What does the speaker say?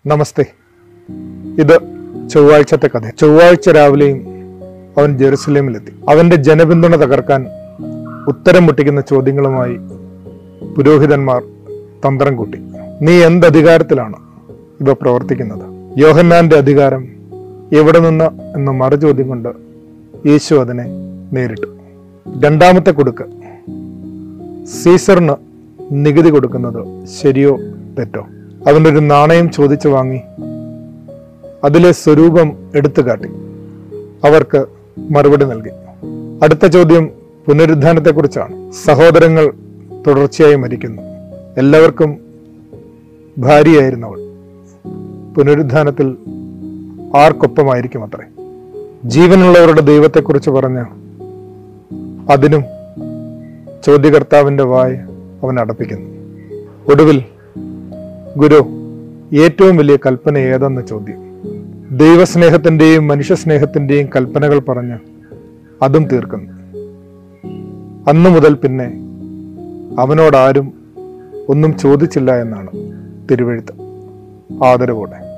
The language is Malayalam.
നമസ്തേ ഇത് ചൊവ്വാഴ്ചത്തെ കഥ ചൊവ്വാഴ്ച രാവിലെയും അവൻ ജെറുസലേമിലെത്തി അവന്റെ ജനപിന്തുണ തകർക്കാൻ ഉത്തരം മുട്ടിക്കുന്ന ചോദ്യങ്ങളുമായി പുരോഹിതന്മാർ തന്ത്രം കൂട്ടി നീ എന്ത് അധികാരത്തിലാണ് ഇവ പ്രവർത്തിക്കുന്നത് യോഹന്നാന്റെ അധികാരം എവിടെ നിന്ന് എന്ന മറുചോദ്യം കൊണ്ട് യേശു അതിനെ നേരിട്ടു രണ്ടാമത്തെ കൊടുക്ക് സീസറിന് നികുതി കൊടുക്കുന്നത് ശരിയോ തെറ്റോ അവനൊരു നാണയം ചോദിച്ചു വാങ്ങി അതിലെ സ്വരൂപം എടുത്തു കാട്ടി അവർക്ക് മറുപടി നൽകി അടുത്ത ചോദ്യം പുനരുദ്ധാനത്തെക്കുറിച്ചാണ് സഹോദരങ്ങൾ തുടർച്ചയായി മരിക്കുന്നു എല്ലാവർക്കും ഭാര്യയായിരുന്നവൾ പുനരുദ്ധാനത്തിൽ ആർക്കൊപ്പമായിരിക്കും അത്രേ ജീവനുള്ളവരുടെ ദൈവത്തെക്കുറിച്ച് പറഞ്ഞ അതിനും ചോദ്യകർത്താവിന്റെ വായ അവൻ അടപ്പിക്കുന്നു ഒടുവിൽ ഗുരു ഏറ്റവും വലിയ കൽപ്പന ഏതെന്ന ചോദ്യം ദൈവസ്നേഹത്തിന്റെയും മനുഷ്യസ്നേഹത്തിന്റെയും കൽപ്പനകൾ പറഞ്ഞ് അതും തീർക്കുന്നു അന്നു മുതൽ പിന്നെ അവനോടാരും ഒന്നും ചോദിച്ചില്ല എന്നാണ് തിരുവഴുത്ത് ആദരവോടെ